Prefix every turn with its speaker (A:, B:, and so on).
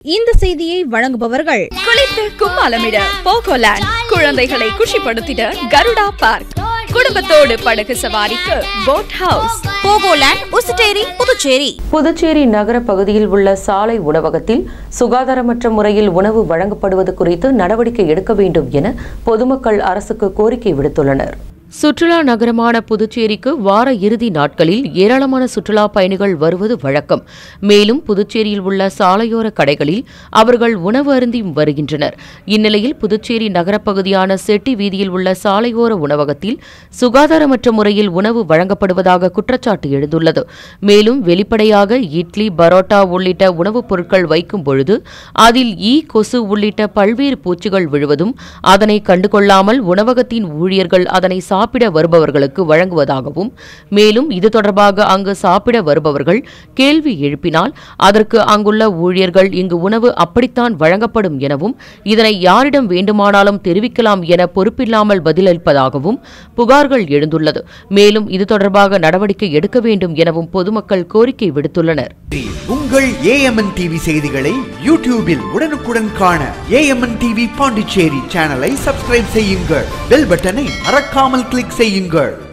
A: இந்த செய்தியை வழங்குபவர்கள்
B: குளித்து கும்மாலமிட போகோலேண்ட் குழந்தைகளை குஷிப்படுத்திட கருடா பார்க் குடும்பத்தோடு படகு சவாரிக்கு boat house
A: Pogoland Usuteri Puducherry
C: Puducherry நகர பகுதியில் உள்ள சாலை உணவகத்தில் சுகாதாரமற்ற முறையில் உணவு வழங்கப்படுவது குறித்து நடவடிக்கை எடுக்க வேண்டும் என பொதுமக்கள் அரசுக்கு கோரிக்கை விடுத்துள்ளனர் சுற்றுலா நகரமான புதுச்சேரிக்கு வார இறுதி நாட்களில் ஏராளமான சுற்றுலா பயணிகள் வருவது வழக்கம் மேலும் புதுச்சேரியில் உள்ள சாலையோர கடைகளில் அவர்கள் உணவு அருந்தி வருகின்றனர் இந்நிலையில் புதுச்சேரி நகரப்பகுதியான செட்டி வீதியில் உள்ள சாலையோர உணவகத்தில் சுகாதாரமற்ற முறையில் உணவு வழங்கப்படுவதாக குற்றச்சாட்டு எழுந்துள்ளது மேலும் வெளிப்படையாக இட்லி பரோட்டா உள்ளிட்ட உணவுப் பொருட்கள் வைக்கும் பொழுது அதில் ஈ கொசு உள்ளிட்ட பல்வேறு பூச்சிகள் விழுவதும் அதனை கண்டுகொள்ளாமல் உணவகத்தின் ஊழியர்கள் அதனை சாப்பிட வருபவர்களுக்கு வழங்குவதாகவும் மேலும் இது தொடர்பாக அங்கு சாப்பிட வருபவர்கள் கேள்வி எழுப்பினால் அதற்கு அங்குள்ள ஊழியர்கள் இங்கு உணவு அப்படித்தான் வழங்கப்படும் எனவும் இதனை யாரிடம் வேண்டுமானாலும் தெரிவிக்கலாம் என பொறுப்பில்லாமல் பதிலளிப்பதாகவும் புகார்கள் எழுந்துள்ளது மேலும் இது தொடர்பாக நடவடிக்கை எடுக்க வேண்டும் எனவும் பொதுமக்கள் கோரிக்கை விடுத்துள்ளனர்
D: உங்கள் ஏஎம்என் டிவி செய்திகளை யூடியூபில் உடனுக்குடன் காண ஏஎம்என் டிவி பாண்டிச்சேரி சேனலை சப்ஸ்கிரைப் செய்யுங்கள் பெல் பட்டனை மறக்காமல் கிளிக் செய்யுங்கள்